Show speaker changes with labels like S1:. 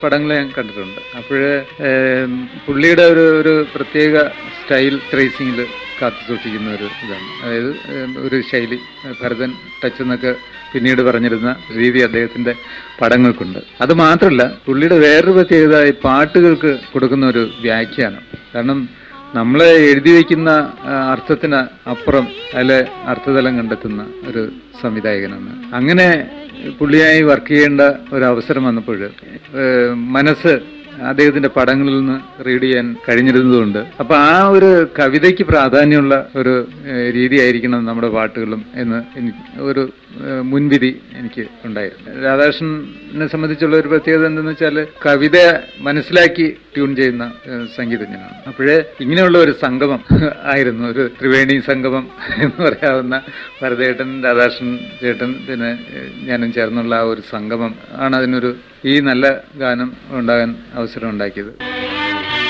S1: പടങ്ങൾ ഞാൻ കണ്ടിട്ടുണ്ട് അപ്പോഴ് പുള്ളിയുടെ ഒരു ഒരു പ്രത്യേക സ്റ്റൈൽ ട്രേസിങ്ങിൽ കാത്തു സൂക്ഷിക്കുന്ന ഒരു ഇതാണ് അതായത് ഏം, ഒരു ശൈലി ഭരതൻ ടച്ച് എന്നൊക്കെ പിന്നീട് പറഞ്ഞിരുന്ന രീതി അദ്ദേഹത്തിന്റെ പടങ്ങൾക്കുണ്ട് അത് മാത്രമല്ല പുള്ളിയുടെ വേറൊരു പ്രത്യേകത ഈ പാട്ടുകൾക്ക് കൊടുക്കുന്ന ഒരു വ്യാഖ്യാനം കാരണം നമ്മളെ എഴുതി വയ്ക്കുന്ന ആ, അർത്ഥത്തിന് അപ്പുറം അതിലെ അർത്ഥതലം കണ്ടെത്തുന്ന ഒരു സംവിധായകനാണ് അങ്ങനെ പുള്ളിയായി വർക്ക് ചെയ്യേണ്ട ഒരു അവസരം വന്നപ്പോൾ ഏഹ്, മനസ്സ് അദ്ദേഹത്തിന്റെ പടങ്ങളിൽ നിന്ന് റീഡ് ചെയ്യാൻ കഴിഞ്ഞിരുന്നതുകൊണ്ട് അപ്പൊ ആ ഒരു കവിതയ്ക്ക് പ്രാധാന്യമുള്ള ഒരു ഏഹ്, രീതിയായിരിക്കണം നമ്മുടെ പാട്ടുകളും എന്ന് എനിക്ക് ഒരു ഏഹ്, മുൻവിധി എനിക്ക് ഉണ്ടായിരുന്നു രാധാകൃഷ്ണനെ സംബന്ധിച്ചുള്ള ഒരു പ്രത്യേകത എന്തെന്ന് വെച്ചാൽ കവിത മനസ്സിലാക്കി ട്യൂൺ ചെയ്യുന്ന ഏഹ്, സംഗീതജ്ഞനാണ് അപ്പോഴേ ഇങ്ങനെയുള്ള ഒരു സംഗമം ആയിരുന്നു ഒരു ത്രിവേണി സംഗമം എന്ന് പറയാവുന്ന ഭരതേട്ടൻ രാധാകൃഷ്ണൻ ചേട്ടൻ പിന്നെ ഏഹ്, ഞാനും ചേർന്നുള്ള ആ ഒരു സംഗമം ആണ് അതിനൊരു ഈ നല്ല ഗാനം ഉണ്ടാകാൻ അവസരം ഉണ്ടാക്കിയത്